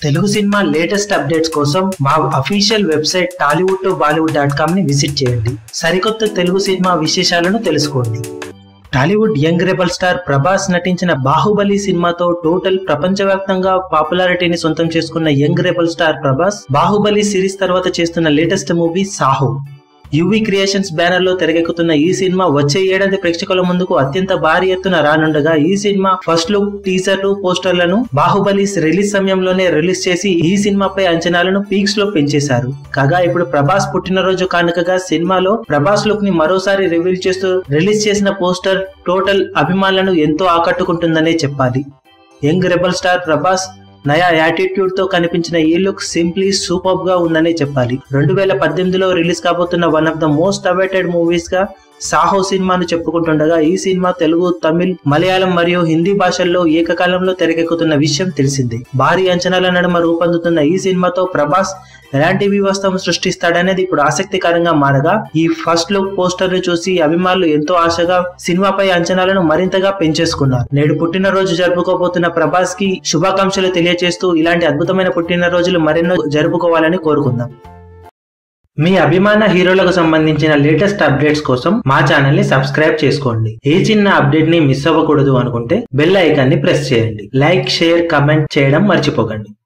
Telugu cinema latest updates కోసం మా official website Tollywood to Bollywood dot com ని visit చేయండి సరికొత్త తెలుగు సినిమా విశేషాలను తెలుసుకోండి Tollywood young rebel star Prabhas నటించిన బాహుబలి సినిమాతో టోటల్ ప్రపంచవ్యాప్తంగా పాపులారిటీని సొంతం చేసుకున్న young rebel star Prabhas Baahubali series తర్వాత చేస్తున్న latest movie Saaho UV Creations banner లో తెరకెక్కుతున్న ఈ సినిమా వచ్చే ఏడాది ప్రేక్షకుల ముందుకు అత్యంత భారీ ఎత్తున రానుండగా ఈ సినిమా ఫస్ట్ లుక్ టీజర్లు పోస్టర్లను బాహుబలి రిలీజ్ సమయంలోనే రిలీజ్ చేసి ఈ సినిమాపై అంచనాలను పీక్స్ లో పెంచేశారు కాగా ఇప్పుడు ప్రభాస్ పుట్టినరోజు కానుకగా సినిమాలో ప్రభాస్ లుక్ ని మరోసారి రివీల్ చేస్తూ రిలీజ్ చేసిన పోస్టర్ టోటల్ అభిమానులను ఎంతో ఆకట్టుకుంటుందనే చెప్పాలి యంగ్ రెబల్ స్టార్ ప్రభాస్ నయా యాటిట్యూడ్ తో కనిపించిన ఈ లుక్ సింప్లీ సూపర్ గా ఉందనే చెప్పాలి రెండు వేల పద్దెనిమిదిలో రిలీజ్ కాబోతున్న one of the most awaited movies గా సాహో సినిమాను చెప్పుకుంటుండగా ఈ సినిమా తెలుగు తమిళ్ మలయాళం మరియు హిందీ భాషల్లో ఏకకాలంలో తెరకెక్కుతున్న విషయం తెలిసిందే భారీ అంచనాల నడుమ రూపొందుతున్న ఈ సినిమాతో ప్రభాస్ ఎలాంటి వ్యవస్థను సృష్టిస్తాడనేది ఇప్పుడు ఆసక్తికరంగా మారగా ఈ ఫస్ట్ లుక్ పోస్టర్ ను చూసి అభిమానులు ఎంతో ఆశగా సినిమాపై అంచనాలను మరింతగా పెంచేసుకున్నారు నేడు పుట్టినరోజు జరుపుకోబోతున్న ప్రభాస్ కి శుభాకాంక్షలు తెలియజేస్తూ ఇలాంటి అద్భుతమైన పుట్టినరోజులు మరెన్నో జరుపుకోవాలని కోరుకుందాం మీ అభిమాన హీరోలకు సంబంధించిన లేటెస్ట్ అప్డేట్స్ కోసం మా ఛానల్ ని సబ్స్క్రైబ్ చేసుకోండి ఏ చిన్న అప్డేట్ ని మిస్ అవ్వకూడదు అనుకుంటే బెల్ ఐకాన్ ని ప్రెస్ చేయండి లైక్ షేర్ కమెంట్ చేయడం మర్చిపోకండి